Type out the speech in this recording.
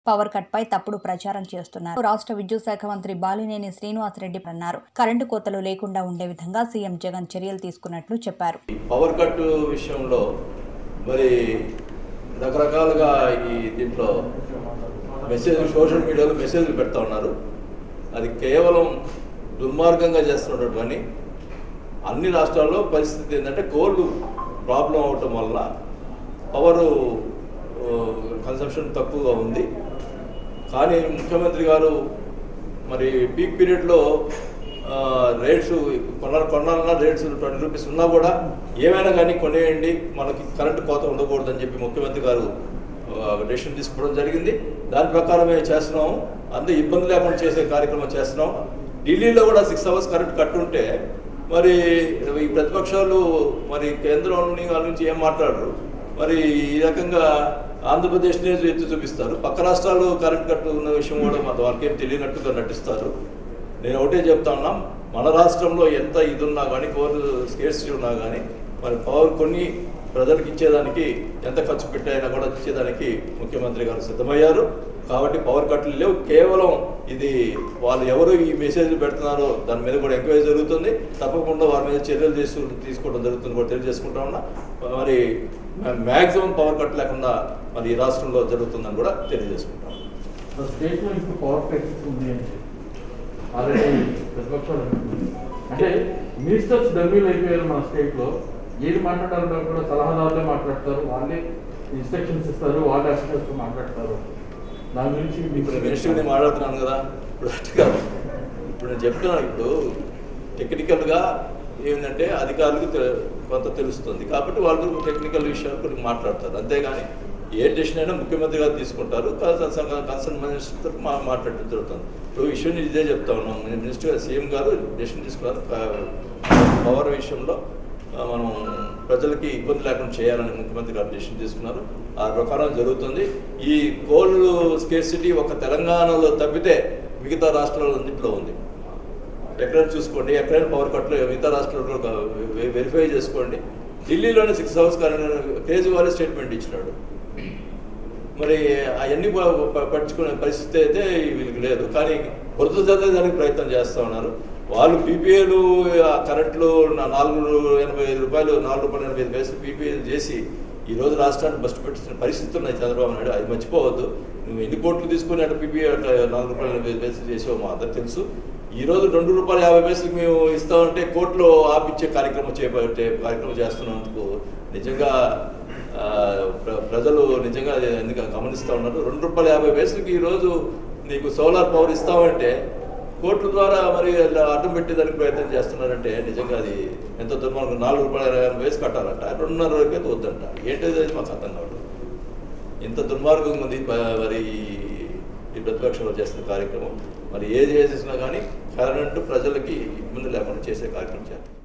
Power cut పై తప్పుడు ప్రచారం చేస్తున్నారు రాష్ట్ర విద్యుత్ శాఖ మంత్రి బాలినేని శ్రీనివాసరెడ్డి అన్నారు కరెంటు కోతలు లేకుండా ఉండే విధంగా సీఎం జగన్ చర్యలు తీసుకున్నట్లు చెప్పారు ఈ పవర్ కట్ విషయంలో మరి రకరకాలుగా ఈ దీంట్లో మెసేజ్ సోషల్ మీడియాలో మెసేజ్లు పెడతా ఉన్నారు అది కేవలం దుర్మార్గంగా చేస్తున్నటువంటి పని అన్ని రాష్ట్రాల్లో పరిస్థితి ఏంటంటే కోల్డ్ ప్రాబ్లం అవటం వల్ల పవరు కన్సంప్షన్ తక్కువగా ఉంది కానీ ముఖ్యమంత్రి గారు మరి పీక్ పీరియడ్లో రేట్స్ కొనాలి కొనాలన్నా రేట్స్ ట్వంటీ రూపీస్ ఉన్నా కూడా ఏమైనా కానీ కొనేయండి మనకి కరెంటు కోత ఉండకూడదని చెప్పి ముఖ్యమంత్రి గారు డెసిషన్ తీసుకోవడం జరిగింది దాని ప్రకారం మేము చేస్తున్నాము అంతే ఇబ్బంది లేకుండా చేసే కార్యక్రమం చేస్తున్నాం ఢిల్లీలో కూడా సిక్స్ అవర్స్ కరెంట్ కట్టుంటే మరి ఈ ప్రతిపక్షాలు మరి కేంద్రం వాళ్ళ నుంచి ఏం మాట్లాడరు మరి ఈ రకంగా ఆంధ్రప్రదేశ్నే ఎత్తి చూపిస్తారు పక్క రాష్ట్రాలు కరెంట్ కట్టు ఉన్న విషయం కూడా మన వాళ్ళకేం తెలియనట్టుగా నటిస్తారు నేను ఒకటే చెప్తా ఉన్నా మన రాష్ట్రంలో ఎంత ఇది ఉన్నా కానీ పవర్ స్కేర్సిటీ ఉన్నా కానీ మరి పవర్ కొన్ని ప్రజలకు ఇచ్చేదానికి ఎంత ఖర్చు పెట్టైనా కూడా ఇచ్చేదానికి ముఖ్యమంత్రి గారు సిద్ధమయ్యారు కాబట్టి పవర్ కట్లు లేవు కేవలం ఇది వాళ్ళు ఎవరు ఈ మెసేజ్లు పెడుతున్నారో దాని మీద కూడా ఎంక్వైరీ జరుగుతుంది తప్పకుండా వారి మీద చర్యలు తీసు తీసుకోవడం జరుగుతుంది కూడా తెలియజేసుకుంటా ఉన్నా మరి మ్యాక్సిమం పవర్ కట్ లేకుండా మరి ఈ రాష్ట్రంలో జరుగుతుందని కూడా తెలియజేసుకుంటాం స్టేట్ లో ఇప్పుడు పవర్ క్రైసిస్ ఉంది అని చెప్పి ఆల్రెడీ ప్రతిపక్షాలు అంటున్నాయి. అంటే మినిస్టర్స్ డమ్మీలు అయిపోయారు మన స్టేట్ లో ఏది మాట్లాడాలంటే కూడా సలహాదారులే మాట్లాడతారు వాళ్ళే ఇన్స్ట్రక్షన్స్ ఇస్తారు వాళ్ళే అఫీషియల్స్ మాట్లాడతారు దాని గురించి ఇప్పుడు మీకు మినిస్టర్ నేను మాట్లాడుతున్నాను కదా ఇప్పుడు అట్టు కాదు ఇప్పుడు నేను చెప్తున్నాను ఇప్పుడు టెక్నికల్గా ఏంటంటే అధికారులకు తె- కొంత తెలుస్తుంది కాబట్టి వాళ్ళు టెక్నికల్ విషయాలు కొన్ని మాట్లాడతారు అంతేగాని ఏ డెసిషన్ అయినా ముఖ్యమంత్రి గారు తీసుకుంటారు కన్సర్న్ మినిస్టర్ మా మాట్లాడటం జరుగుతుంది ఇప్పుడు విషయం ఇదే చెప్తా ఉన్నాం మినిస్టర్ గారు సీఎం గారు డెసిషన్ తీసుకున్నారు పవర్ విషయంలో ఆ, మనం ప్రజలకి ఇబ్బంది లేకుండా చేయాలని ముఖ్యమంత్రి గారు డెసిషన్ తీసుకున్నారు ఆ ప్రకారం జరుగుతుంది ఈ కోల్ స్కేర్సిటీ ఒక తెలంగాణలో తప్పితే మిగతా రాష్ట్రాలన్నింటిలో ఉంది ఎక్కడైనా చూసుకోండి ఎక్కడైనా పవర్ కట్లు మిగతా రాష్ట్రాల్లో వె- వెరిఫై చేసుకోండి ఢిల్లీలోనే సిక్స్ అవర్స్ కేజ్రీవాల్ స్టేట్మెంట్ ఇచ్చినాడు మరి అవన్నీ ప- ప- పట్టించుకునే పరిస్థితి అయితే వీళ్ళకి లేదు కానీ వృద్ధ చదివేదానికి ప్రయత్నం చేస్తూ ఉన్నారు వాళ్ళు పీపీఏలు కరెంట్లు నా- నాలుగు ఎనభై ఐదు రూపాయలు నాలుగు రూపాయలు ఎనభై ఐదు పైసలు పీపీఏలు చేసి ఈ రోజు రాష్ట్రాన్ని బస్టు పెట్టిన పరిస్థితులు ఉన్నాయి చంద్రబాబు నాయుడు అది మర్చిపోవద్దు నువ్వు ఎన్ని కోట్లు తీసుకుని అట్లా పీపీఏ అట్లా నాలుగు రూపాయలు ఎనభై ఐదు పైసలు చేసావు మా అందరికి తెలుసు ఈ రోజు రెండు రూపాయలు యాభై పైసలు మేము ఇస్తామంటే కోర్టులో ఆపిచ్చే కార్యక్రమం చేపట్టే కార్యక్రమం చేస్తున్నందుకు నిజంగా ఆ, ప్ర- ప్రజలు నిజంగా అది ఎందుకు గమనిస్తూ ఉన్నారు రెండు రూపాయల యాభై పైసలకి ఈరోజు నీకు సోలార్ పవర్ ఇస్తామంటే కోర్టుల ద్వారా మరి ఇలా అడ్డం పెట్టేదానికి ప్రయత్నం చేస్తున్నారంటే నిజంగా అది ఎంత దుర్మార్గం నాలుగు రూపాయల యాభై పైసలు కట్టాలంట రెండున్నర వరకు అయితే వద్దంట ఏంటిది అది మాకు అర్థం కావడం ఇంత దుర్మార్గం ఉంది ప- మరి ఈ- ఈ ప్రతిపక్షంలో చేస్తున్న కార్యక్రమం మరి ఏది చేసినా కానీ కరెంటు ప్రజలకి ఇబ్బంది లేకుండా చేసే కార్యక్రమం చేస్తాం